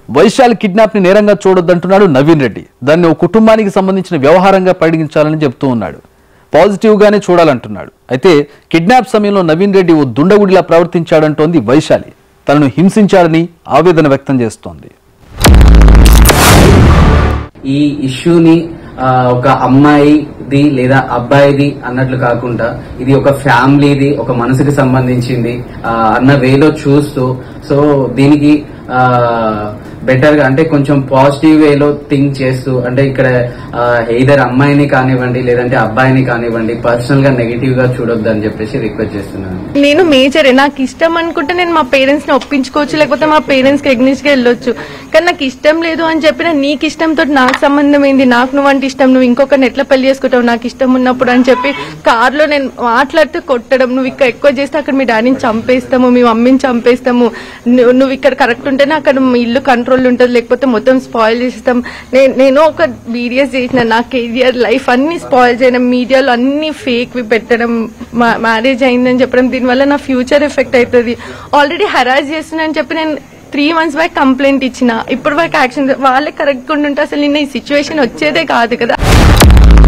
Vaishali kidnap ని నేరంగా చూడొద్దంటున్నాడు నవీన్ రెడ్డి దాన్ని ఒక కుటుంబానికి సంబంధించిన వ్యవహారంగా పరిగణించాలని చెబుతూ ఉన్నాడు పాజిటివ్ గానే చూడాలంటున్నాడు అయితే కిడ్నాప్ సమయంలో నవీన్ రెడ్డి ఓ దుండగుడిలా ప్రవర్తించాడంటోంది వైశాలి తనను హింసించాడని ఆవేదన వ్యక్తం చేస్తోంది ఈ ఇష్యూని ఆ, ఒక అమ్మాయిది లేదా అబ్బాయిది అన్నట్లు కాకుండా ఇది ఒక ఫ్యామిలీది ఒక మనసుకి సంబంధించింది ఆ, అన్న వేలో చూస్తూ సో దీనికి బెటర్ గా అంటే కొంచెం పాజిటివ్ వేలో థింక్ చేస్తూ అంటే ఇక్కడ ఎయిదర్ అమ్మాయిని కానివ్వండి లేదంటే అబ్బాయిని కానివ్వండి పర్సనల్ గా నెగిటివ్ గా చూడొద్దు అని చెప్పేసి రిక్వెస్ట్ చేస్తున్నాను నేను మేజరే నాకు ఇష్టం అనుకుంటే నేను మా పేరెంట్స్ ని ఒప్పించుకోవచ్చు లేకపోతే మా పేరెంట్స్ కి ఎగ్నిస్ట్ గా వెళ్ళొచ్చు కానీ నాకు ఇష్టం లేదు అని చెప్పిన నీకు ఇష్టంతో నాకు సంబంధం ఏంది నాకు నువ్వంటే ఇష్టం నువ్వు ఇంకొకరిని ఎట్లా పెళ్లి చేసుకుంటావు నాకు ఇష్టం ఉన్నప్పుడు అని చెప్పి కార్ లో నేను మాట్లాడితే కొట్టడం నువ్వు ఇక్కడ ఎక్కువ చేస్తే అక్కడ మీ డాడీని చంపేస్తాము మీ మమ్మీని చంపేస్తాము నువ్వు నువ్వు ఇక్కడ కరెక్ట్ ఉంటేనే అక్కడ మీ ఇల్లు కంట్రోల్ ఉంటుంది లేకపోతే మొత్తం స్పాయిల్ చేస్తాం నేను నేను ఒక వీడియోస్ చేసిన నా కెరియర్ లైఫ్ అన్ని స్పాయిల్ చేయడం మీడియాలో అన్ని ఫేక్ పెట్టడం మ్యారేజ్ అయిందని చెప్పడం దీనివల్ల నా ఫ్యూచర్ ఎఫెక్ట్ అవుతుంది ఆల్రెడీ హరాస్ చేస్తున్నా అని చెప్పి నేను త్రీ మంత్స్ బ్యాక్ కంప్లైంట్ ఇచ్చిన ఇప్పటి వరకు యాక్షన్ వాళ్ళే కరెక్ట్ ఉంటే అసలు నిన్న ఈ సిచ్యువేషన్ వచ్చేదే కాదు కదా